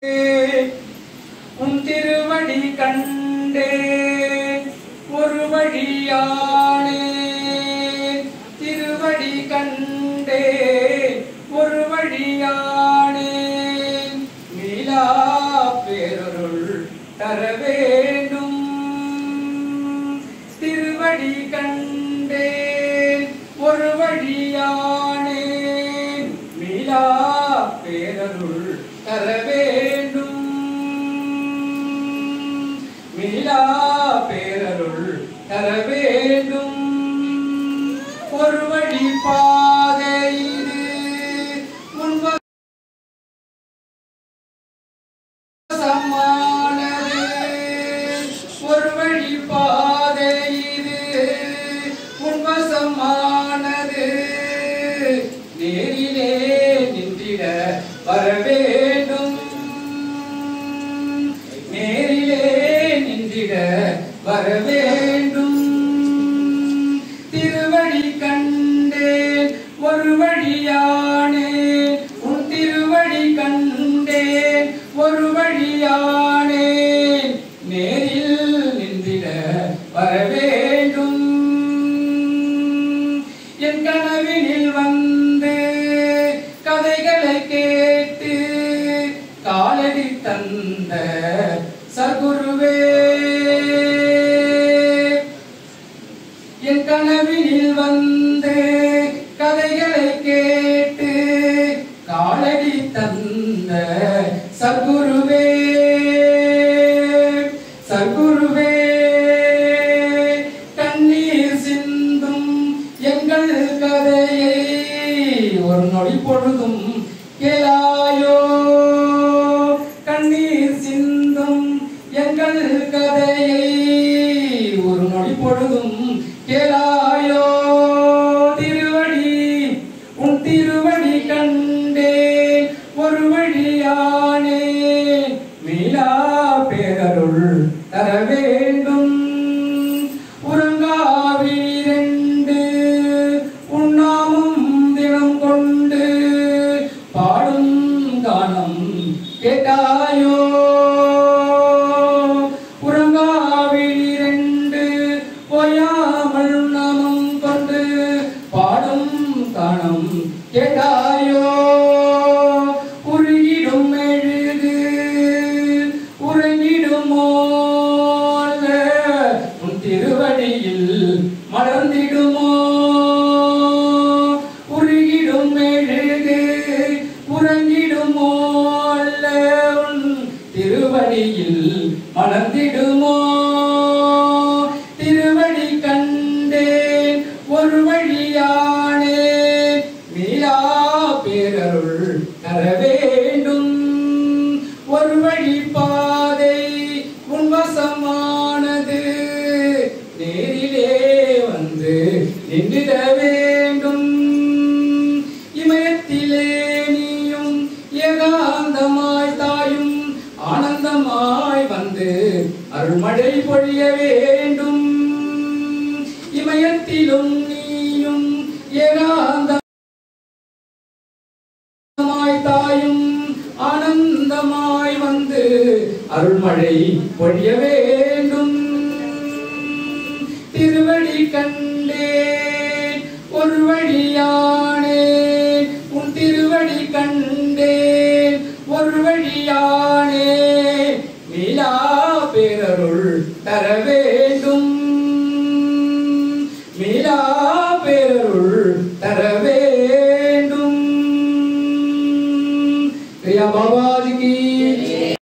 உன் திருவடி கண்டே ஒரு வழியானே திருவடி கண்டே ஒரு வழியானே மீளா பேரருள் தர வேண்டும் திருவடி கண்டே ஒரு வழியானே மீளா பேரருள் தர வேண்டும் மீளா பேரருள் தர வேண்டும் ஒரு வழி பாதை இது முன்ப சமானது ஒரு வழி பாதை இது உன்வசமானது நேரிலே நின்றிட வர வேண்டும் நேரிலே நின்றிட வர வேண்டும் திருவடி கண்டேன் ஒரு வழியானே உன் திருவடி கண்டேன் ஒரு வழியானே நேரில் நின்றிட வர வேண்டும் என் கனவினில் வந்து கதைகளை கேட்டு காலடி தந்த சகுருவே என் கனவினில் வந்து கதைகளை கேட்டு காலடி தந்த சகுருவே சகுருவே கண்ணீர் சிந்தும் எங்கள் கதையை ஒரு நொடி பொழுதும் கேளாயோ கண்ணீர் சிந்தும் எங்கள் கதையை ஒரு நொடி பொழுதும் கேளாயோ திருவடி உன் திருவடி கண்டே ஒரு வழியானே மீளா பேரருள் தர வேண்டும் உறங்காவிரண்டு உண்ணாமும் தினம் கொண்டு பாடும் கானம் கேட்டாயோ உறங்காவிரண்டு ஓயாமல் நாமம் கொண்டு பாடும் கானம் கேட்டாயோ உருகிடும் மெழுகு உறங்கிடுமோ அல்ல உன் திருவடியில் மலர்ந்திடுமோ உருகிடும் மெழுகு உறங்கிடுமோ அல்ல உன் திருவடியில் மலர்ந்திடுமோ திருவடி கண்டேன் ஒரு வழியானே மீளா பேரருள் தர வேண்டும் ஒரு வழி பாதை உன்வசமானது நேரிலே வந்து நின்றிட வேண்டும் இமயத்திலே நீயும் ஏகாந்தமாய் தாயும் ஆனந்தமாய் வந்து அருள்மழை பொழிய வேண்டும் இமயத்திலும் நீயும் ஏகாந்த ஆனந்தமாய் தாயும் ஆனந்தமாய் வந்து அருள்மழை பொழிய வேண்டும் திருவடி கண்டேன் ஒரு வழியானே உன் திருவடி கண்டேன் ஒரு வழியானே மீளா பேரருள் தர வேண்டும் மீளா பேரருள் தர வேண்டும் பிரியா பாபாஜி கி